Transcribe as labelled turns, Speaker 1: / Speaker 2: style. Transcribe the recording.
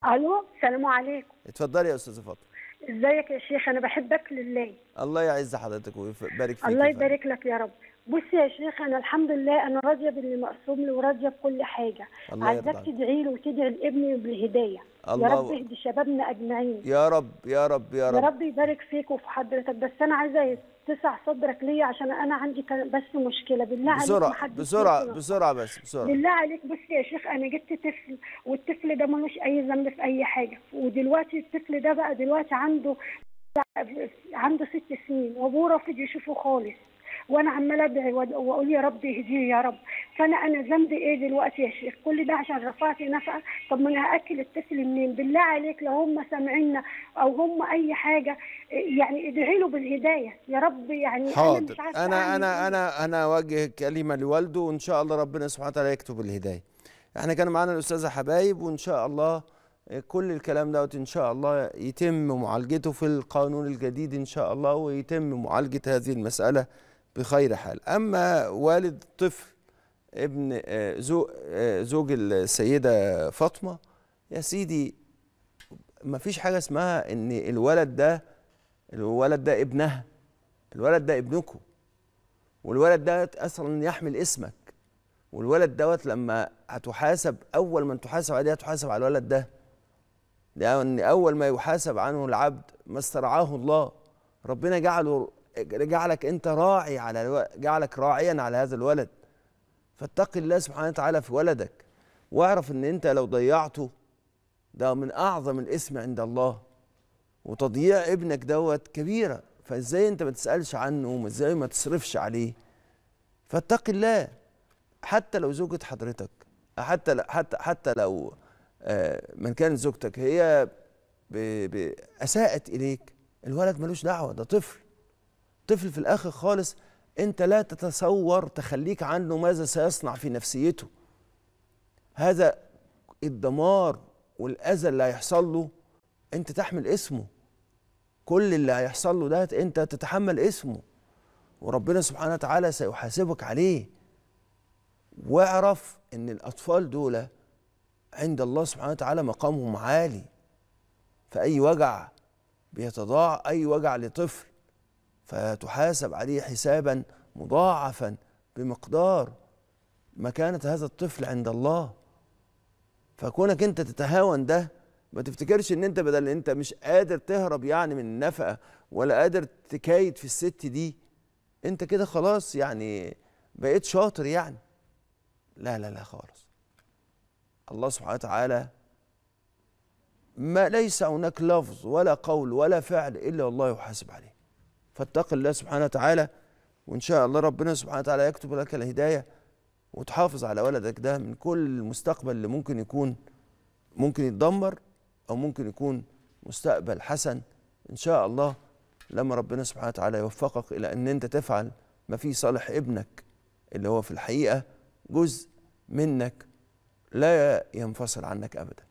Speaker 1: الو السلام عليكم
Speaker 2: اتفضلي يا استاذه فاطمه
Speaker 1: ازيك يا شيخ انا بحبك لله
Speaker 2: الله يعز حضرتك ويبارك فيك
Speaker 1: الله
Speaker 2: يا فندم.
Speaker 1: يبارك لك يا رب بص يا شيخ انا الحمد لله انا راضيه باللي مقسوم لي وراضيه بكل حاجه
Speaker 2: الله يرضى
Speaker 1: عايزاك
Speaker 2: عنك.
Speaker 1: تدعي له وتدعي لابني بالهدايه
Speaker 2: الله
Speaker 1: يا رب اهدي شبابنا اجمعين
Speaker 2: يا رب يا رب يا
Speaker 1: يا
Speaker 2: رب
Speaker 1: رب يبارك فيك وفي حضرتك بس انا عايزه تسع صدرك ليا عشان انا عندي كان- بس مشكله بالله عليك
Speaker 2: بسرعه
Speaker 1: محدش
Speaker 2: بسرعه
Speaker 1: يسمع.
Speaker 2: بسرعه بس بسرعه
Speaker 1: بالله عليك بص يا شيخ انا جبت طفل والطفل ده ملوش اي ذنب في اي حاجه ودلوقتي الطفل ده بقى دلوقتي عنده عنده ست سنين وابوه رافض يشوفه خالص وانا عماله ادعي وأد- واقول يا رب اهديه يا رب فانا انا ذنبي ايه دلوقتي يا شيخ كل ده عشان رفعت نفقه طب ما انا هاكل الطفل منين بالله عليك لو هم سامعيننا او هم اي حاجه يعني ادعي له بالهدايه يا رب يعني انا
Speaker 2: حاضر
Speaker 1: مش عارفه
Speaker 2: انا
Speaker 1: أعمل
Speaker 2: انا
Speaker 1: إيه.
Speaker 2: انا انا اوجه كلمه لوالده وان شاء الله ربنا سبحانه وتعالى يكتب الهدايه احنا كان معانا الاستاذه حبايب وان شاء الله كل الكلام دوت ان شاء الله يتم معالجته في القانون الجديد ان شاء الله ويتم معالجه هذه المساله بخير حال اما والد طفل ابن آه، زو- آه، زوج السيده فاطمه يا سيدي ما فيش حاجه اسمها ان الولد ده الولد ده ابنها الولد ده ابنكم والولد ده اصلا يحمل اسمك والولد دوت لما هتحاسب اول من تحاسب عليه هتحاسب على الولد ده لان اول ما يحاسب عنه العبد ما استرعاه الله ربنا جعله جعلك انت راعي على الو... جعلك راعيا على هذا الولد فاتق الله سبحانه وتعالى في ولدك واعرف ان انت لو ضيعته ده من اعظم الاسم عند الله وتضييع ابنك دوت كبيره فازاي انت ما تسالش عنه وازاي ما تصرفش عليه فاتق الله حتى لو زوجة حضرتك حتى ل- حتى حتى لو آه، من كانت زوجتك هي ب- ب- اساءت اليك الولد ملوش دعوه ده طفل طفل في الاخر خالص انت لا تتصور تخليك عنه ماذا سيصنع في نفسيته هذا الدمار والاذى اللي هيحصل له انت تحمل اسمه كل اللي هيحصل له ده انت تتحمل اسمه وربنا سبحانه وتعالى سيحاسبك عليه واعرف ان الاطفال دول عند الله سبحانه وتعالى مقامهم عالي فاي وجع بيتضاع اي وجع لطفل فتحاسب عليه حسابا مضاعفا بمقدار مكانه هذا الطفل عند الله فكونك انت تتهاون ده ما تفتكرش ان انت بدل انت مش قادر تهرب يعني من النفقه ولا قادر تكايد في الست دي انت كده خلاص يعني بقيت شاطر يعني لا لا لا خالص الله سبحانه وتعالى ما ليس هناك لفظ ولا قول ولا فعل الا والله يحاسب عليه فاتق الله سبحانه وتعالى وان شاء الله ربنا سبحانه وتعالى يكتب لك الهدايه وتحافظ على ولدك ده من كل المستقبل اللي ممكن يكون ممكن يتدمر او ممكن يكون مستقبل حسن ان شاء الله لما ربنا سبحانه وتعالى يوفقك الى ان انت تفعل ما في صالح ابنك اللي هو في الحقيقه جزء منك لا ينفصل عنك ابدا